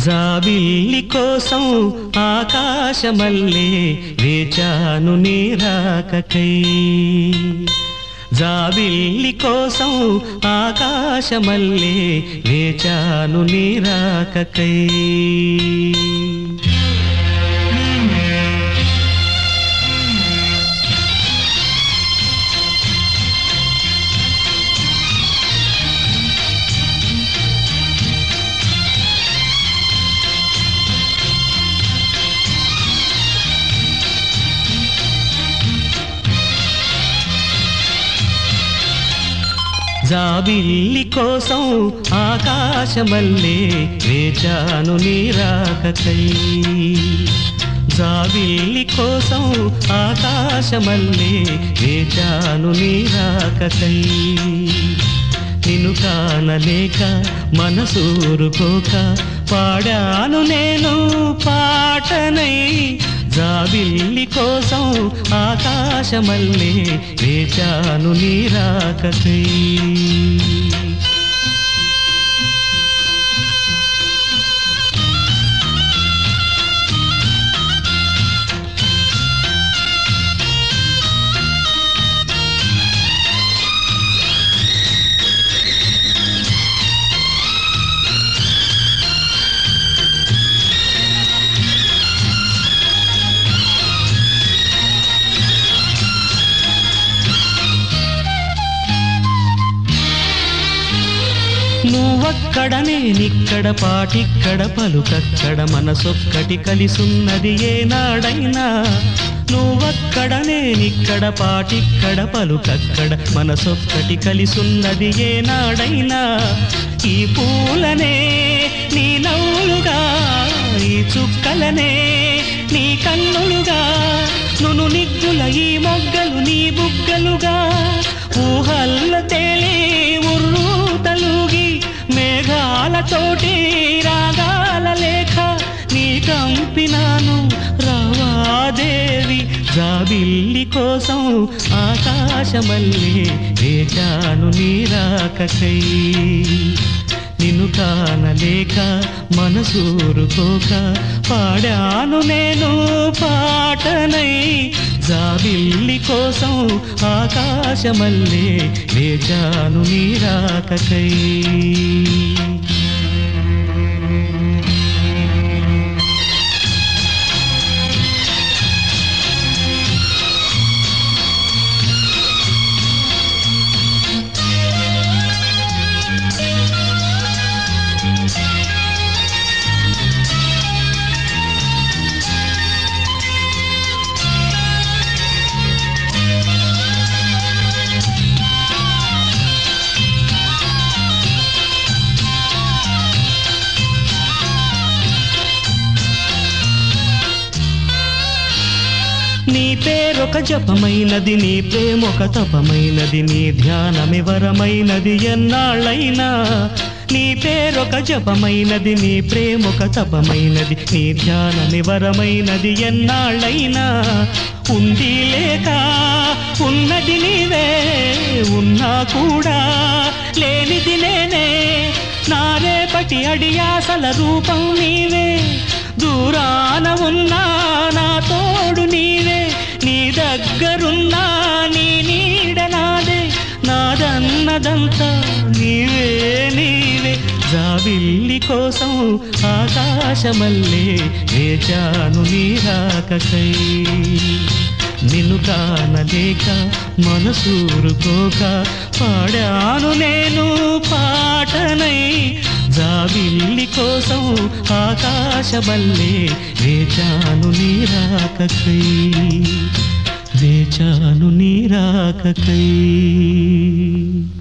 జాబిల్లి కోసం ఆకాశమల్లే వేచాను నీరాకకై జాబిల్లి కోసం ఆకాశమల్లే వేచాను నీరాకకై జాబిల్లి కోసం ఆకాశమల్లే వేచాను నీరాకకై జాబిల్లి కోసం ఆకాశమల్లే వేచాను నీరాకకై నిన్ను కానలేక మనసూరుకోక పాడాను నేను పాటనై జాబిల్లి కోసం ఆకాశమల్లే వేచాను నీరాకకై నువ్వక్కడ నేనిక్కడ పాటిక్కడ పలుకక్కడ మనసొక్కటి కలిసున్నది ఏనాడైనా నువ్వక్కడ నేనిక్కడ పాటిక్కడ పలుకక్కడ మనసొక్కటి కలిసున్నది ఏనాడైనా ఈ పూలనే నీ నవ్వులుగా ఈ చుక్కలనే నీ కన్నులుగా నును నిగ్గుల ఈ మొగ్గలు నీ బుగ్గలుగా ఊహల్ల తేలి ఉర్రు తలుగి మేఘాలతోటి రాగాల లేఖ నీ కంపినాను రావాదేవి జాబిల్లి కోసం ఆకాశమల్లే వేచాను నీరాకకై నిన్ను కానలేక మనసూరుకోక పాడాను నేను పాటనై జాబిల్లి కోసం ఆకాశమల్లే వేచాను నీరాకకై నీ పేరొక జపమైనది నీ ప్రేమొక తపమైనది నీ ధ్యానమివరమైనది ఎన్నాళ్ళైనా నీ పేరొక జపమైనది నీ ప్రేమొక తపమైనది నీ ధ్యానమివరమైనది ఎన్నాళ్ళైనా ఉంది లేక ఉన్నది నీవే ఉన్నా కూడా లేనిది నేనే నా రేపటి అడియాసల రూపం నీవే దూరాన ఉన్నా నా తోడు నీవే నీ దగ్గరున్నా నీ నీడ నాదే నాదన్నదంతా నీవే నీవే జాబిల్లి కోసం ఆకాశమల్లే వేచాను నీరాకకై నిన్ను కానలేక మనసూరుకోక పాడాను నేను పాటనై జాబిల్లి కోసం ఆకాశమల్లే వేచాను నీరాకకై వేచాను నీరాకకై